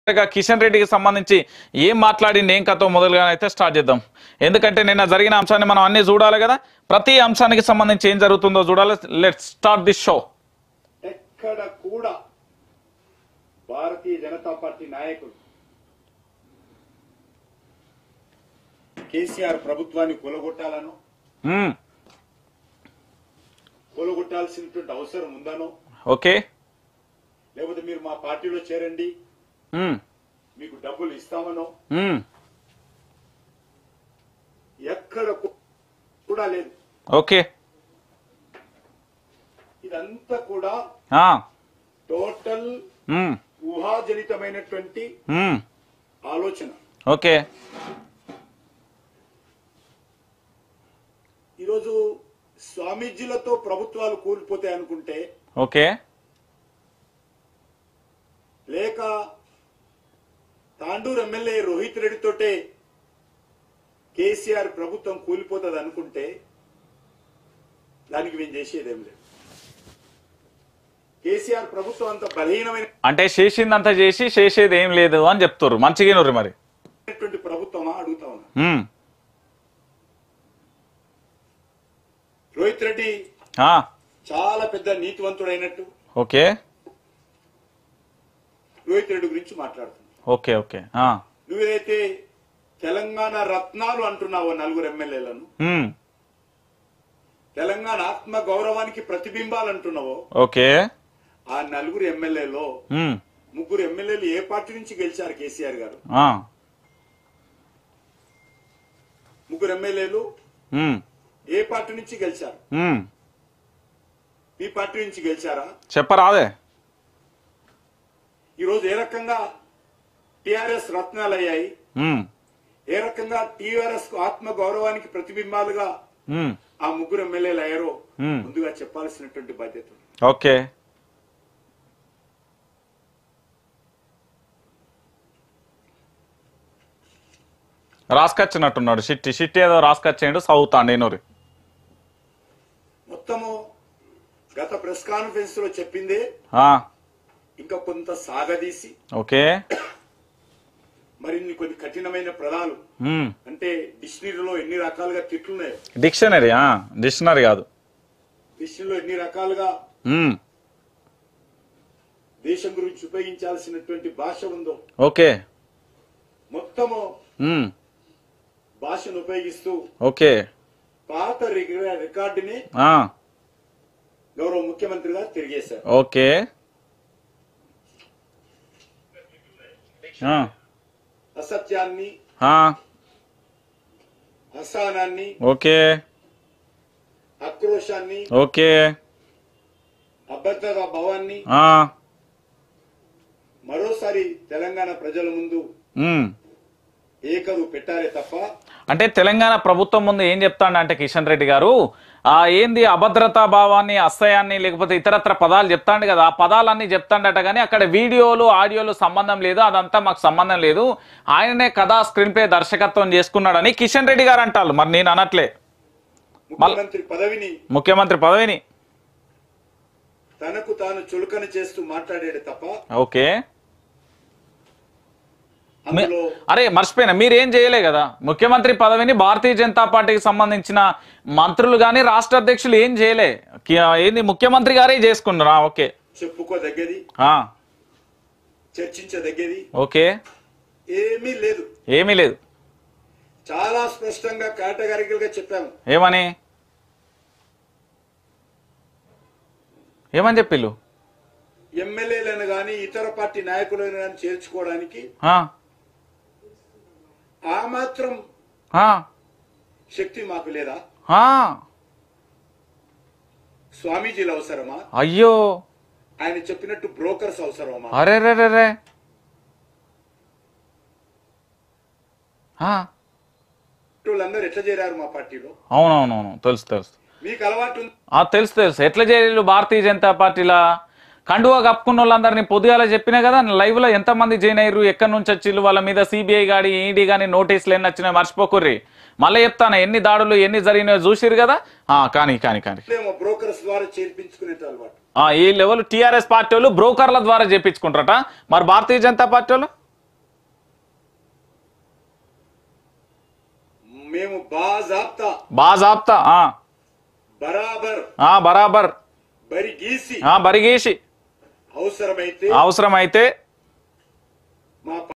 గా కిషన్ రెడ్డికి సంబంధించి ఏం మాట్లాడింది ఏం కథో మొదలుగా అయితే స్టార్ట్ చేద్దాం ఎందుకంటే నిన్న జరిగిన అంశాన్ని మనం అన్ని చూడాలి కదా ప్రతి అంశానికి సంబంధించి ఏం జరుగుతుందో చూడాలి లెట్ స్టార్ట్ దిస్ షో ఎక్కడ కూడా భారతీయ జనతా పార్టీ నాయకులు కేసీఆర్ ప్రభుత్వాన్ని కూలగొట్టాలనో కూలగొట్టాల్సినటువంటి అవసరం ఉందనో ఓకే లేకపోతే మీరు మా పార్టీలో చేరండి మీకు డబ్బులు ఇస్తామనో ఎక్కడ కూ- కూడా లేదు ఓకే ఇదంతా కూడా టోటల్ ఊహాజనితమైనటువంటి ఆలోచన ఓకే ఈరోజు స్వామీజీలతో ప్రభుత్వాలు కూలిపోతాయి అనుకుంటే ఓకే లేక తాండూరు ఎమ్మెల్యే రోహిత్ రెడ్డితోటే కేసీఆర్ ప్రభుత్వం కూలిపోతుంది అనుకుంటే దానికి మేము చేసేదేం లేదు కేసీఆర్ ప్రభుత్వం అంత బలహీనమైన అంటే చేసిందంతా చేసి చేసేది ఏం లేదు అని చెప్తారు మంచిగా మరి ప్రభుత్వమా అడుగుతా ఉన్నా ఉమ్. రోహిత్ రెడ్డి ఆ, చాలా పెద్ద నీతివంతుడైనట్టు ఓకే రోహిత్ రెడ్డి గురించి మాట్లాడుతున్నాడు ఓకే ఓకే ఆ, నువ్వేదైతే తెలంగాణ రత్నాలు అంటున్నావో నలుగురు ఎమ్మెల్యేలను ఉమ్, తెలంగాణ ఆత్మ గౌరవానికి ప్రతిబింబాలు అంటున్నావో ఓకే ఆ నలుగురు ఎమ్మెల్యేలో ఉమ్, ముగ్గురు ఎమ్మెల్యేలు ఏ పార్టీ నుంచి గెలిచారు కేసీఆర్ గారు ఆ, ముగ్గురు ఎమ్మెల్యేలు ఉమ్, ఏ పార్టీ నుంచి గెలిచారు ఉమ్. మీ పార్టీ నుంచి గెలిచారా చెప్పరాదే ఈ రోజు ఏ రకంగా టిఆర్ఎస్ రత్నాలు అయ్యాయి ఉమ్, ఏ రకంగా టిఆర్ఎస్ ఆత్మ గౌరవానికి ప్రతిబింబాలుగా ఉమ్, ఆ ముగ్గురు ఎమ్మెల్యేలు అయ్యారో Hmm. ముందుగా చెప్పాల్సినటువంటి బాధ్యత ఉంది. ఓకే రాసుకొచ్చినట్టున్నాడు షిట్టి షిట్టి ఏదో రాసుకొచ్చేయండు చదువుతాండి నూరి మొత్తము గత ప్రెస్ కాన్ఫరెన్స్ లో చెప్పిందే ఆ, ఇంకా కొంత సాగదీసి ఓకే మరిన్ని కొన్ని కఠినమైన పదాలు ఉమ్, అంటే డిక్షనరీలో ఎన్ని రకాలుగా తిట్లున్నాయో డిక్షనరీ ఆ, డిక్షనరీ కాదు డిక్షనరీలో ఎన్ని రకాలుగా ఉమ్, దేశం గురించి ఉపయోగించాల్సినటువంటి భాష ఉందో ఓకే మొత్తము ఉమ్, భాషను ఉపయోగిస్తూ ఓకే పాత రిక- రికార్డుని ఆ, గౌరవ ముఖ్యమంత్రి గారు తిరిగేశారు ఓకే ఆ, అసత్యాన్ని ఆ, అసహనాన్ని ఓకే ఆక్రోశాన్ని ఓకే అభద్రతా భావాన్ని ఆ, మరోసారి తెలంగాణ ప్రజల ముందు ఉమ్. ఏకరు పెట్టారే తప్ప అంటే తెలంగాణ ప్రభుత్వం ముందు ఏం చెప్తాడు అంటే కిషన్ రెడ్డి గారు ఆ ఏంది అభద్రతా భావాన్ని అసహ్యాన్ని లేకపోతే ఇతరత్ర పదాలు చెప్తాండు కదా ఆ పదాలన్నీ చెప్తాడట కానీ అక్కడ వీడియోలు ఆడియోలు సంబంధం లేదు అదంతా మాకు సంబంధం లేదు ఆయననే కథా స్క్రీన్ ప్లే దర్శకత్వం చేసుకున్నాడని కిషన్ రెడ్డి గారు అంటారు మరి నేను అనట్లే ముఖ్యమంత్రి పదవిని ముఖ్యమంత్రి పదవిని తనకు తాను చులకన చేస్తూ మాట్లాడాడు తప్ప ఓకే మీ- అందులో అరే మర్చిపోయినా మీరేం చేయలే కదా ముఖ్యమంత్రి పదవిని భారతీయ జనతా పార్టీకి సంబంధించిన మంత్రులు కానీ రాష్ట్ర అధ్యక్షులు ఏం చేయలే కి- ఏంది ముఖ్యమంత్రి గారే చేసుకున్నారా ఓకే చెప్పుకోదగ్గది ఆ, చర్చించదగ్గది ఓకే ఏమీ లేదు ఏమీ లేదు చాలా స్పష్టంగా కేటగారికల్ గా చెప్పాము ఏమని ఏమని చెప్పిల్లు ఎమ్మెల్యేలను గాని ఇతర పార్టీ నాయకులను గాని చేర్చుకోవడానికి ఆ, ఆ మాత్రం ఆ, శక్తి మాకు లేదా ఆ, స్వామీజీలు అవసరమా అయ్యో ఆయన చెప్పినట్టు బ్రోకర్స్ అవసరమా అరే రే రే రే ఆ, వాళ్ళందరూ ఎట్లా చేరారు మా పార్టీలో అవునవునవును తెలుసు తెలుసు మీకు అలవాటు ఉంది ఆ తెలుసు తెలుసు ఎట్లా చేయలేదు భారతీయ జనతా పార్టీలా కండువా కప్పుకున్న వాళ్ళందరినీ పొద్దుగాల చెప్పినా కదా లైవ్ లో ఎంత మంది జాయిన్ అయ్యారు ఎక్కడి నుంచి వచ్చిళ్ళు వాళ్ళ మీద సిబిఐ గాడి ఈడీ గాని నోటీసులు ఎన్ని వచ్చినాయి మర్చిపోకుర్రి మళ్ళీ చెప్తాను ఎన్ని దాడులు ఎన్ని జరిగినాయో చూసిరు కదా ఆ కానీ కానీ కానీ ఏమో బ్రోకర్స్ ద్వారా చేర్పించుకునే అలవాటు ఆ, ఈ లెవెల్ టిఆర్ఎస్ పార్టీ వాళ్ళు బ్రోకర్ల ద్వారా చేపించుకుంటారట మరి భారతీయ జనతా పార్టీ వాళ్ళు మేము బాజాప్తా బాజాప్తా ఆ, బరాబర్ ఆ, బరాబర్ బరి గీసి ఆ, బరిగేసి అవసరమైతే అవసరమైతే మా